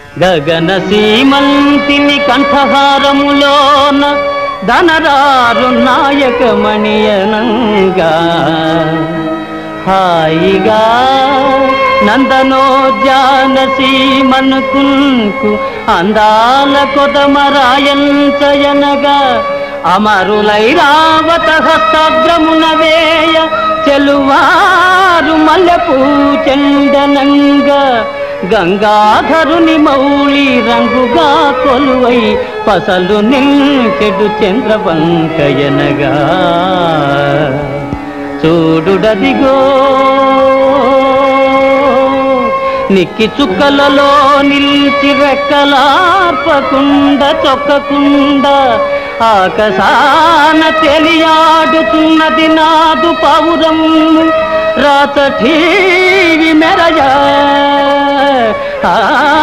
గగన సీమంతిని కంఠహారములోన ధనరారు నాయకమణియనంగా హాయిగా నందనోద్యాన సీమనుకుంకు అందాల కొదమరాయంచయనగా అమరులై రావత హస్తాగ్రమున వేయ చెలువారు మల్లెపూ చెందనంగా గంగాధరుని మౌళి రంగుగా కొలువై పసలు నిల్చెడు చంద్రవంకయనగా చూడుడదిగో నిక్కి చుక్కలలో నిలిచి రెక్కలార్పకుండా చొక్కకుండా ఆకాశాన తెలియాడుతున్నది నాదు పౌరం రాచఠీవి మెరయ ఆ